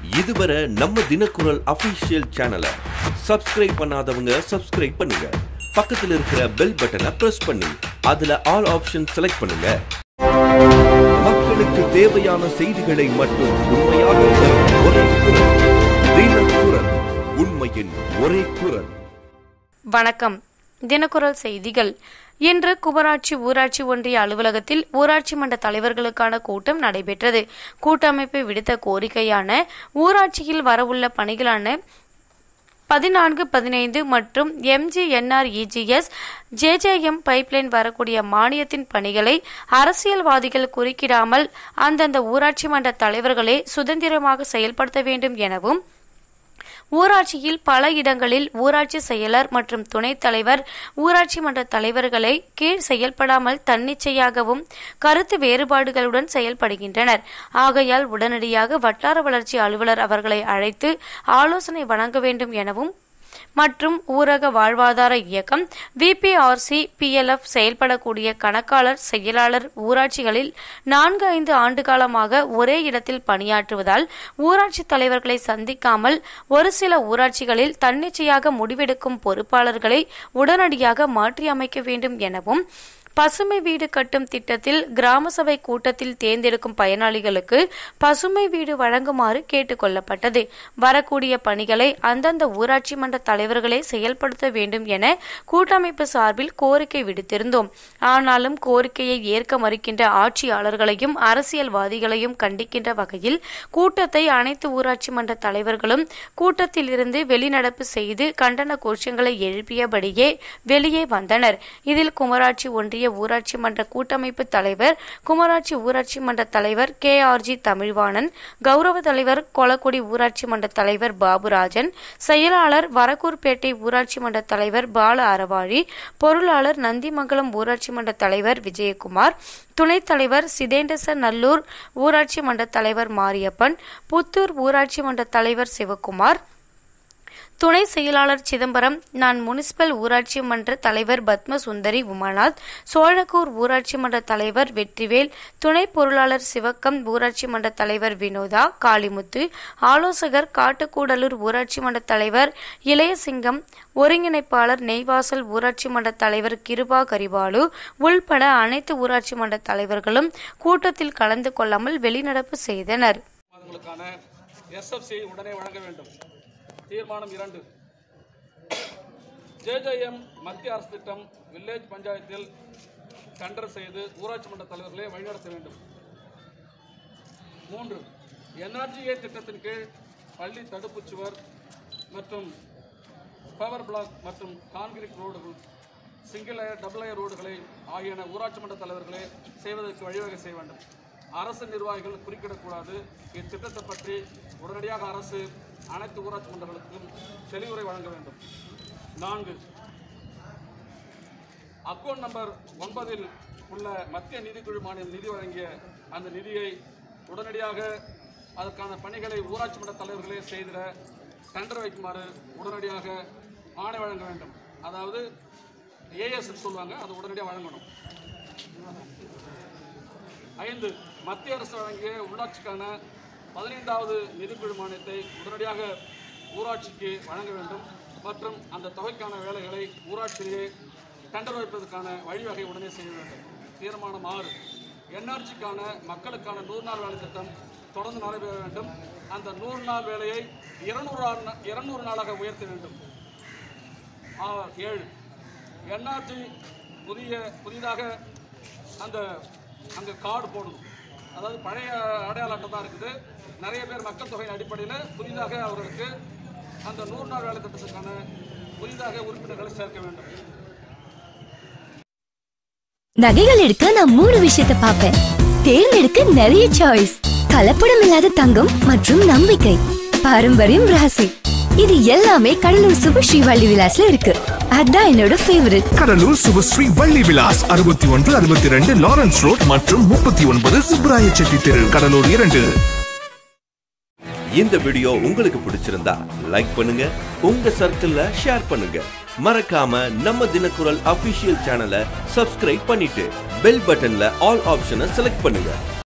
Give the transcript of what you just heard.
இதுவரை நம்ம தினக்குரல் அபிஷியல் சேனலை சப்ஸ்கிரைப் பண்ணாதவங்க சப்ஸ்கிரைப் பண்ணுங்க பக்கத்துல இருக்கிற பெல் பட்டனை பிரஸ் பண்ணி அதுல ஆல் ஆப்ஷன் செலக்ட் பண்ணுங்க மக்களுக்கு தேவையான செய்திகளை மட்டும் உண்மையாக தரும் ஒரே குரல் தினக்குரல் உண்மையின் ஒரே குரல் வணக்கம் தினக்குரல் செய்திகள் இன்று குமராட்சி ஊராட்சி ஒன்றிய அலுவலகத்தில் ஊராட்சி மன்ற தலைவர்களுக்கான கூட்டம் நடைபெற்றது கூட்டமைப்பு விடுத்த கோரிக்கையான ஊராட்சியில் வரவுள்ள பணிகளான பதினான்கு பதினைந்து மற்றும் எம்ஜிஎன்ஆர்இஜிஎஸ் ஜேஜேஎம் பைப்லைன் வரக்கூடிய மானியத்தின் பணிகளை அரசியல்வாதிகள் குறுக்கிடாமல் அந்தந்த ஊராட்சி மன்ற தலைவர்களே சுதந்திரமாக செயல்படுத்த வேண்டும் எனவும் ஊராட்சியில் பல இடங்களில் ஊராட்சி செயலர் மற்றும் துணைத் தலைவர் ஊராட்சி மன்ற தலைவர்களை கீழ் செயல்படாமல் தன்னிச்சையாகவும் கருத்து வேறுபாடுகளுடன் செயல்படுகின்றனர் ஆகையால் உடனடியாக வட்டார வளர்ச்சி அலுவலர் அவர்களை அழைத்து ஆலோசனை வழங்க வேண்டும் எனவும் மற்றும் ஊரக வாழ்வாதார இயக்கம் விபிஆர்சி பிஎல்எஃப் செயல்படக்கூடிய கணக்காளர் செயலாளர் ஊராட்சிகளில் நான்கு ஐந்து ஆண்டு காலமாக ஒரே இடத்தில் பணியாற்றுவதால் ஊராட்சி தலைவர்களை சந்திக்காமல் ஒரு சில ஊராட்சிகளில் தன்னிச்சையாக முடிவெடுக்கும் பொறுப்பாளர்களை உடனடியாக மாற்றியமைக்க வேண்டும் எனவும் பசுமை வீடு கட்டும் திட்டத்தில் கிராம சபை கூட்டத்தில் தேர்ந்தெடுக்கும் பயனாளிகளுக்கு பசுமை வீடு வழங்குமாறு கேட்டுக்கொள்ளப்பட்டது வரக்கூடிய பணிகளை அந்தந்த ஊராட்சி மன்ற தலைவர்களே செயல்படுத்த வேண்டும் என கூட்டமைப்பு சார்பில் கோரிக்கை விடுத்திருந்தோம் ஆனாலும் கோரிக்கையை ஏற்க மறுக்கின்ற ஆட்சியாளர்களையும் அரசியல்வாதிகளையும் கண்டிக்கின்ற வகையில் கூட்டத்தை அனைத்து ஊராட்சி மன்ற தலைவர்களும் கூட்டத்தில் இருந்து வெளிநடப்பு செய்து கண்டன கோஷங்களை எழுப்பியபடியே வெளியே வந்தனர் இதில் குமராட்சி ஒன்றிய ஊராட்சி மன்ற கூட்டமைப்பு தலைவர் குமராட்சி ஊராட்சி மன்ற தலைவர் கே ஆர்ஜி தமிழ்வாணன் கௌரவ தலைவர் கொளக்குடி ஊராட்சி மன்ற தலைவர் பாபுராஜன் செயலாளர் வரக்கூர்பேட்டை ஊராட்சி மன்ற தலைவர் பால அறவாழி பொருளாளர் நந்திமங்கலம் ஊராட்சி மன்ற தலைவர் விஜயகுமார் துணைத் தலைவர் சிதேண்டச நல்லூர் ஊராட்சி மன்ற தலைவர் மாரியப்பன் புத்தூர் ஊராட்சி மன்ற தலைவர் சிவகுமார் துணை செயலாளர் சிதம்பரம் நான் முனிசிபல் ஊராட்சி மன்ற தலைவர் பத்ம சுந்தரி உமாநாத் சோழக்கூர் ஊராட்சி மன்ற தலைவர் வெற்றிவேல் துணை பொருளாளர் சிவக்கம் ஊராட்சி மன்ற தலைவர் வினோதா காளிமுத்து ஆலோசகர் காட்டுக்கூடலூர் ஊராட்சி மன்ற தலைவர் இளையசிங்கம் ஒருங்கிணைப்பாளர் நெய்வாசல் ஊராட்சி மன்ற தலைவர் கிருபா கரிபாலு உள்பட அனைத்து ஊராட்சி மன்ற தலைவர்களும் கூட்டத்தில் கலந்து கொள்ளாமல் வெளிநடப்பு செய்தனர் மாதங்களுக்கான எஸ்எஃப்சி உடனே வழங்க வேண்டும் தீர்மானம் இரண்டு ஜேஜேஎம் மத்திய அரசு திட்டம் வில்லேஜ் பஞ்சாயத்தில் டெண்டர் செய்து ஊராட்சி மன்ற தலைவர்களே வழிநடத்த வேண்டும் மூன்று என்ஆர்ஜிஏ திட்டத்தின் கீழ் பள்ளி தடுப்புச் சுவர் மற்றும் பவர் பிளாக் மற்றும் கான்கிரீட் ரோடுகள் சிங்கிள் லேயர் டபுள் லேயர் ரோடுகளை ஆகியன ஊராட்சி மன்ற தலைவர்களே செய்வதற்கு வழிவகை செய்ய வேண்டும் அரசு நிர்வாகிகள் குறுக்கிடக்கூடாது இத்திட்டத்தை பற்றி உடனடியாக அரசு அனைத்து ஊராட்சி மன்றங்களுக்கும் தெளிவுரை வழங்க வேண்டும் நான்கு அக்கௌண்ட் நம்பர் ஒன்பதில் உள்ள மத்திய நிதிக்குழு மானியம் நிதி வழங்கிய அந்த நிதியை உடனடியாக அதற்கான பணிகளை ஊராட்சி மன்ற தலைவர்களே செய்திட டெண்டர் வைக்குமாறு உடனடியாக ஆணை வழங்க வேண்டும் அதாவது ஏஎஸ் சொல்லுவாங்க அது உடனடியாக வழங்கணும் ஐந்து மத்திய அரசு வழங்கிய உள்ளாட்சிக்கான பதினைந்தாவது நிதிக்குழு மானியத்தை உடனடியாக ஊராட்சிக்கு வழங்க வேண்டும் மற்றும் அந்த தொகைக்கான வேலைகளை ஊராட்சியிலேயே டெண்டர் வைப்பதற்கான வழிவகை உடனே செய்ய வேண்டும் தீர்மானம் ஆறு என்ஆர்ஜிக்கான மக்களுக்கான நூறு நாள் வேலை திட்டம் தொடர்ந்து நடைபெற வேண்டும் அந்த நூறு நாள் வேலையை இருநூறு இருநூறு நாளாக உயர்த்த வேண்டும் ஆ, ஏழு என்ஆர்ஜி புதிய புதிதாக அந்த அங்கே கார்டு போடணும் அதாவது பழைய அடையாள அட்டை தான் இருக்குது நிறைய பேர் மக்கள் தொகையின் அடிப்படையில் புதிதாக அவர்களுக்கு அந்த நூறு நாள் வேலை திட்டத்துக்கான புதிதாக உறுப்பினர்களை சேர்க்க வேண்டும் நகைகள் எடுக்க நான் மூணு விஷயத்தை பார்ப்பேன் தேர்ந்தெடுக்க நிறைய சாய்ஸ் கலப்படம் இல்லாத தங்கம் மற்றும் நம்பிக்கை பாரம்பரியம் ராசி இது எல்லாமே கடலூர் சுபஸ்ரீ வள்ளி விலாஸ்ல இருக்கு அதான் என்னோட ஃபேவரட் கடலூர் சுபஸ்ரீ வள்ளி விலாஸ் அறுபத்தி ஒன்று அறுபத்தி ரெண்டு லாரன்ஸ் ரோட் மற்றும் முப்பத்தி ஒன்பது சுப்ராய செட்டி தெரு கடலூர் இரண்டு இந்த வீடியோ உங்களுக்கு பிடிச்சிருந்தா லைக் பண்ணுங்க உங்க சர்க்கிள்ல ஷேர் பண்ணுங்க மறக்காம நம்ம தினக்குரல் அபிஷியல் சேனலை சப்ஸ்கிரைப் பண்ணிட்டு பெல் பட்டன்ல ஆல் ஆப்ஷனை செலக்ட் பண்ணுங்க